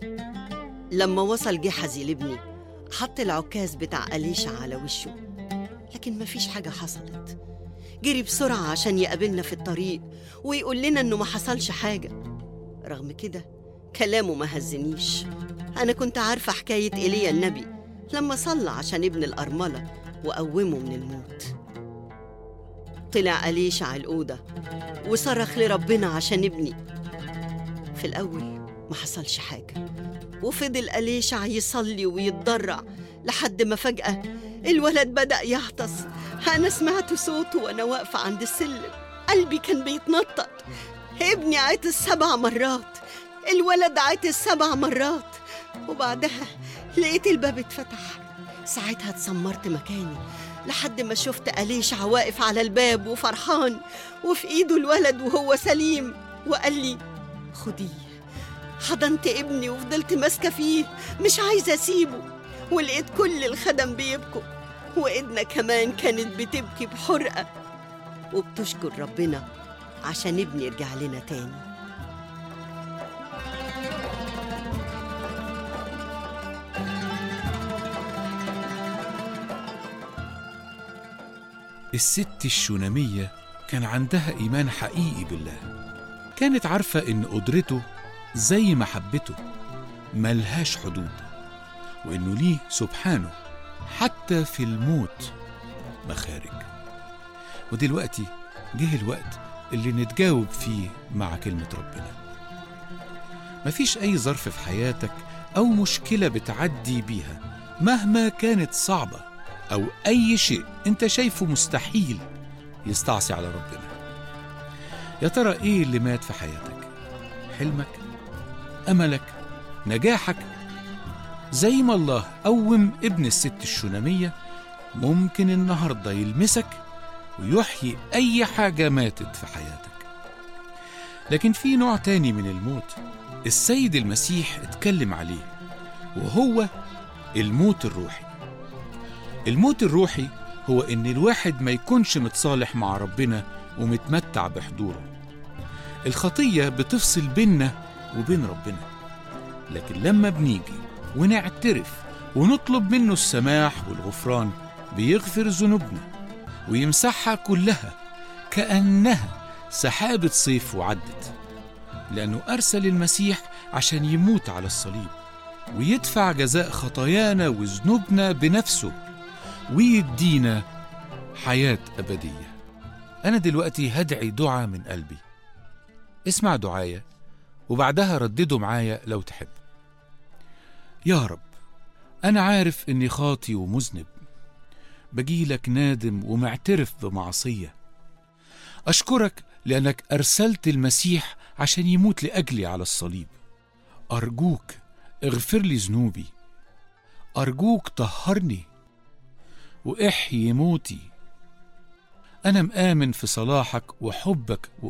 لما وصل جحزي لابني حط العكاز بتاع أليشع على وشه لكن مفيش حاجة حصلت جري بسرعة عشان يقابلنا في الطريق ويقول لنا إنه ما حصلش حاجة رغم كده كلامه ما هزنيش أنا كنت عارفة حكاية إيليا النبي لما صلى عشان ابن الأرملة وقومه من الموت طلع أليشع الأوضة وصرخ لربنا عشان ابني في الأول ما حصلش حاجة وفضل أليشع يصلي ويتضرع لحد ما فجأة الولد بدأ يعطس أنا سمعت صوته وأنا واقفة عند السلم قلبي كان بيتنطط ابني عطس سبع مرات الولد عطس سبع مرات وبعدها لقيت الباب اتفتح ساعتها اتسمرت مكاني لحد ما شفت أليشع واقف على الباب وفرحان وفي إيده الولد وهو سليم وقال لي خديه حضنت ابني وفضلت ماسكة فيه مش عايزة أسيبه ولقيت كل الخدم بيبكوا وإيدنا كمان كانت بتبكي بحرقة وبتشكر ربنا عشان ابني يرجع لنا تاني الست الشونامية كان عندها إيمان حقيقي بالله كانت عارفة إن قدرته زي محبته ملهاش حدود وإنه ليه سبحانه حتى في الموت مخارج ودلوقتي جه الوقت اللي نتجاوب فيه مع كلمة ربنا مفيش أي ظرف في حياتك أو مشكلة بتعدي بيها مهما كانت صعبة أو أي شيء أنت شايفه مستحيل يستعصي على ربنا يا ترى إيه اللي مات في حياتك؟ حلمك؟ أملك؟ نجاحك؟ زي ما الله قوم ابن الست الشونامية ممكن النهاردة يلمسك ويحيي أي حاجة ماتت في حياتك لكن في نوع تاني من الموت السيد المسيح اتكلم عليه وهو الموت الروحي الموت الروحي هو إن الواحد ما يكونش متصالح مع ربنا ومتمتع بحضوره الخطية بتفصل بيننا وبين ربنا لكن لما بنيجي ونعترف ونطلب منه السماح والغفران بيغفر ذنوبنا ويمسحها كلها كأنها سحابة صيف وعدت لأنه أرسل المسيح عشان يموت على الصليب ويدفع جزاء خطايانا وذنوبنا بنفسه ويدينا حياة أبدية أنا دلوقتي هدعي دعاء من قلبي اسمع دعايا وبعدها ردده معايا لو تحب يا رب أنا عارف إني خاطي ومذنب بجيلك نادم ومعترف بمعصية أشكرك لأنك أرسلت المسيح عشان يموت لأجلي على الصليب أرجوك اغفر لي ذنوبي أرجوك طهرني وإحيي موتي أنا مآمن في صلاحك وحبك